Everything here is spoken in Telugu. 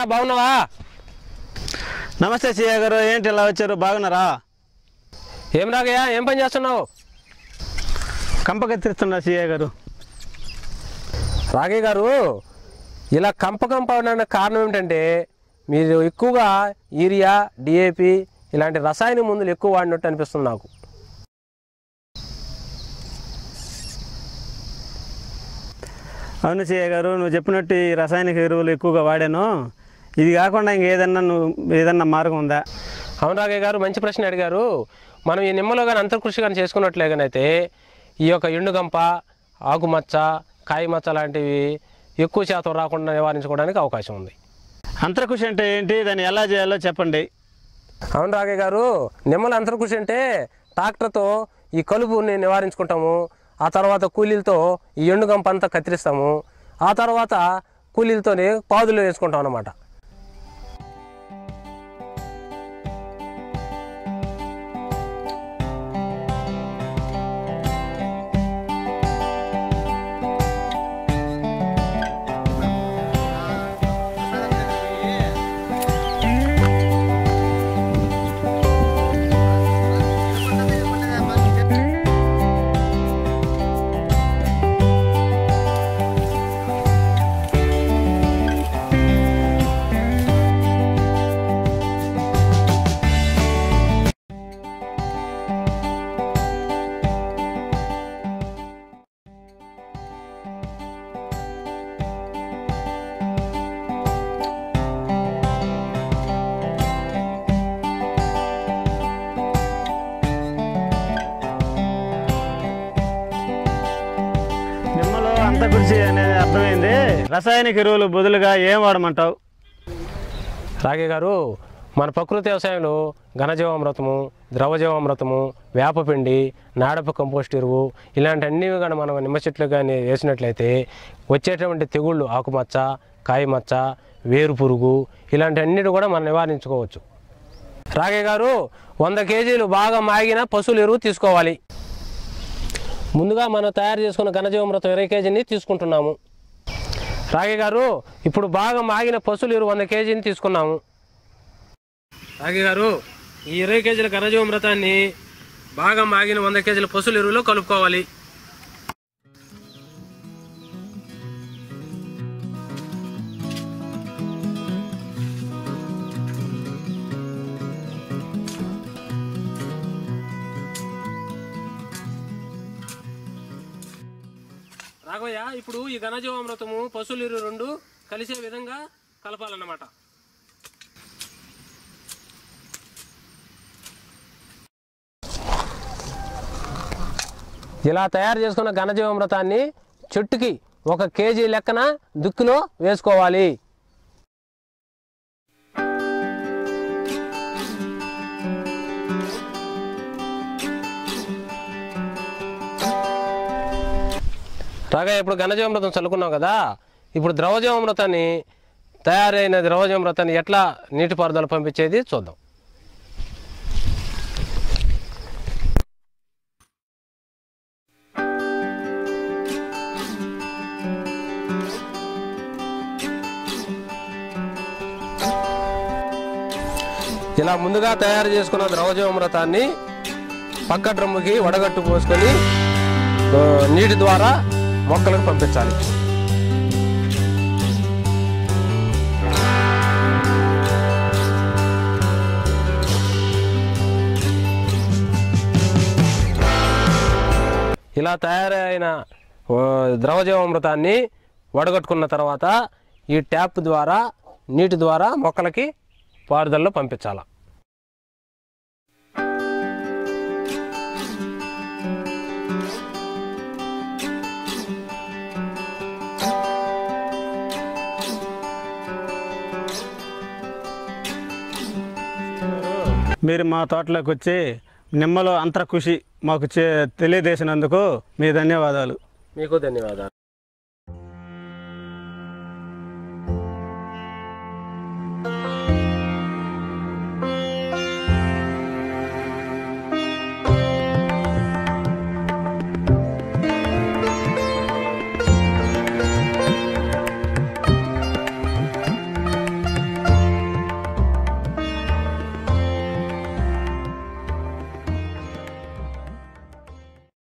బాగున్నావా నమస్తే సీఏ గారు ఏంటి ఇలా వచ్చారు బాగున్నారా ఏం రాగయ్యా ఏం పని చేస్తున్నావు కంపకెత్తిస్తున్నా సీఏ గారు రాగయ్య గారు ఇలా కంప కంప అవడానికి కారణం ఏమిటంటే మీరు ఎక్కువగా యూరియా డిఏపి ఇలాంటి రసాయన మందులు ఎక్కువ వాడినట్టు అనిపిస్తుంది నాకు అవును సీఏ గారు నువ్వు చెప్పినట్టు ఈ రసాయనిక ఎరువులు ఎక్కువగా వాడాను ఇది కాకుండా ఇంకేదన్నా నువ్వు ఏదన్నా మార్గం ఉందా అవును రాగయ్య గారు మంచి ప్రశ్న అడిగారు మనం ఈ నిమ్మలో కానీ అంతర్కృషి కానీ చేసుకున్నట్లే అయితే ఈ యొక్క ఎండుగంప ఆకుమచ్చ కాయమచ్చ లాంటివి ఎక్కువ శాతం రాకుండా నివారించుకోవడానికి అవకాశం ఉంది అంతర్కృషి అంటే ఏంటి దాన్ని ఎలా చేయాలో చెప్పండి అవును రాగయ్య గారు నిమ్మల అంతర్కృషి అంటే ట్రాక్టర్తో ఈ కలుపుని నివారించుకుంటాము ఆ తర్వాత కూలీలతో ఈ ఎండుగంప అంతా కత్తిరిస్తాము ఆ తర్వాత కూలీలతోనే పాదులు వేసుకుంటాం అన్నమాట నిమ్మలో అంతర్కృషి అనేది అర్థమైంది రసాయనిక ఎరువులు బదులుగా ఏం వాడమంటావు రాగే గారు మన ప్రకృతి వ్యవసాయంలో ఘనజీవామృతము ద్రవజీవామృతము వేపపిండి నాడప కంపోస్ట్ ఎరువు ఇలాంటి అన్ని కానీ మనం నిమ్మ చెట్లు కానీ వేసినట్లయితే వచ్చేటువంటి తెగుళ్ళు ఆకుమచ్చ కాయమచ్చ వేరు పురుగు ఇలాంటి అన్నిటి కూడా మనం నివారించుకోవచ్చు రాగే గారు వంద కేజీలు బాగా మాగిన పశువుల ఎరువు తీసుకోవాలి ముందుగా మనం తయారు చేసుకున్న ఘనజీవామృతం ఇరవై కేజీని తీసుకుంటున్నాము రాగే గారు ఇప్పుడు బాగా మాగిన పశువుల ఎరువు వంద కేజీని తీసుకున్నాము రాగే గారు ఈ ఇరవై కేజీల ఘనజీవామృతాన్ని బాగా మాగిన వంద కేజీల పశువుల ఎరువులో కలుపుకోవాలి రాఘవయ్య ఇప్పుడు ఈ ఘనజీవామృతము పశువుల ఎరువు రెండు కలిసే విధంగా కలపాలన్నమాట ఇలా తయారు చేసుకున్న ఘనజీవామృతాన్ని చెట్టుకి ఒక కేజీ లెక్కన దుక్కిలో వేసుకోవాలి రాగా ఇప్పుడు ఘనజీవామృతం చల్లుకున్నాం కదా ఇప్పుడు ద్రవజీవామృతాన్ని తయారైన ద్రవజీవామృతాన్ని ఎట్లా నీటిపారుదల పంపించేది చూద్దాం ఇలా ముందుగా తయారు చేసుకున్న ద్రవజీవామృతాన్ని పక్క డ్రమ్ముకి వడగట్టు పోసుకొని ఆ, నీటి ద్వారా మొక్కలకు పంపించాలి ఇలా తయారైన ఆ, ద్రవజీవామృతాన్ని వడగట్టుకున్న తర్వాత ఈ ట్యాప్ ద్వారా నీటి ద్వారా మొక్కలకి పారుదలలో పంపించాలి మీరు మా తోటలోకి వచ్చి నిమ్మలో అంతర్కృషి మాకు చే తెలియజేసినందుకు మీ ధన్యవాదాలు మీకు ధన్యవాదాలు